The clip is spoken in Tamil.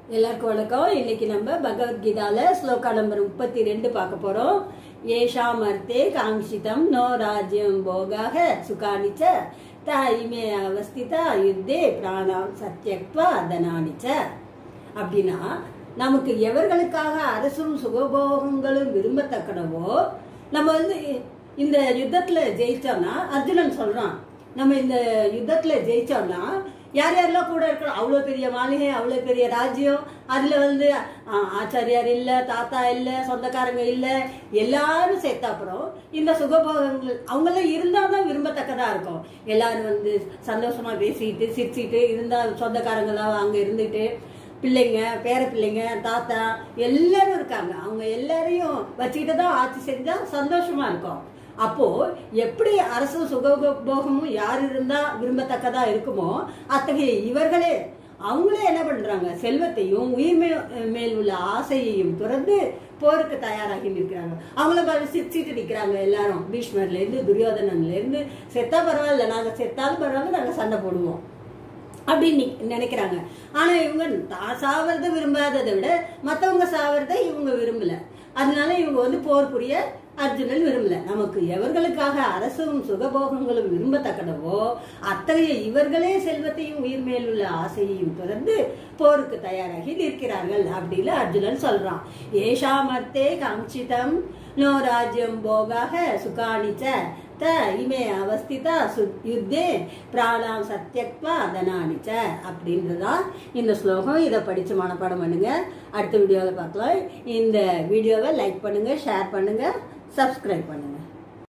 எல்லாருக்கும் வணக்கம் இன்னைக்கு நம்ம பகவத்கீதால ஸ்லோகா நம்பர் முப்பத்தி ரெண்டு பார்க்க போறோம் ஏஷாம் அர்த்தே காங்கிதம் நோ ராஜ்யம் போகாக சுகானிச்ச த இமே அவஸ்திதா யுத்தே பிராணாம் சத்யக்வா தனானிச்ச அப்படின்னா நமக்கு எவர்களுக்காக அரசும் சுகபோகங்களும் விரும்பத்தக்கனவோ நம்ம வந்து இந்த யுத்தத்துல ஜெயிச்சோம்னா அர்ஜுனன் சொல்றான் நம்ம இந்த யுத்தத்துல ஜெயிச்சோம்னா யார் யாரெல்லாம் கூட இருக்கணும் அவ்வளோ பெரிய மாளிகை அவ்வளோ பெரிய ராஜ்யம் அதில் வந்து ஆ, ஆச்சாரியார் இல்லை தாத்தா இல்லை சொந்தக்காரங்க இல்லை எல்லாரும் சேர்த்த அப்புறம் இந்த சுகபோகங்கள் அவங்களாம் இருந்தால் தான் விரும்பத்தக்கதாக இருக்கும் எல்லாரும் வந்து சந்தோஷமா பேசிட்டு சிரிச்சிட்டு இருந்தால் சொந்தக்காரங்களாம் அங்கே இருந்துட்டு பிள்ளைங்க பேர பிள்ளைங்க தாத்தா எல்லாரும் இருக்காங்க அவங்க எல்லாரையும் வச்சுக்கிட்டு தான் ஆட்சி செஞ்சா சந்தோஷமா இருக்கும் அப்போ எப்படி அரசு சுகபோகமும் யார் இருந்தா விரும்பத்தக்கதா இருக்குமோ அத்தகைய இவர்களே அவங்களே என்ன பண்றாங்க செல்வத்தையும் உயிர் மேல் மேல் உள்ள ஆசையையும் துறந்து போருக்கு தயாராகி நிற்கிறாங்க அவங்கள பாரு சிரிச்சிட்டு நிற்கிறாங்க எல்லாரும் பீஷ்மர்ல இருந்து துரியோதனன்ல இருந்து செத்தா பரவாயில்ல நாங்க செத்தாலும் பரவாயில்ல நாங்க சண்டை போடுவோம் அப்படின்னு நி- நினைக்கிறாங்க ஆனா இவங்க தான் சாவறத விரும்பாததை விட மத்தவங்க சாவறத இவங்க விரும்பல அதனால இவங்க வந்து போர் புரிய அர்ஜுனன் விரும்பல நமக்கு எவர்களுக்காக அரசும் சுகபோகங்களும் விரும்பத்தக்கனவோ அத்தகைய இவர்களே செல்வத்தையும் உயிர் மேல் உள்ள ஆசையையும் தொடர்ந்து போருக்கு தயாராகி நிற்கிறார்கள் அப்படின்னு அர்ஜுனன் சொல்றான் ஏஷாமர்த்தே காஞ்சிதம் நோ ராஜ்யம் போகாக சுகாணிச்ச த இமே அவஸ்திதா சு- யுத்தே பிராணாம் சத்யக்வா அதனானிச்ச அப்படின்றதான் இந்த ஸ்லோகம் இதை படிச்சு மனப்பாடம் பண்ணுங்க அடுத்த வீடியோவில் பார்க்கலாம் இந்த வீடியோவை லைக் பண்ணுங்க ஷேர் பண்ணுங்க சப்ஸ்கிரைப் பண்ணுங்க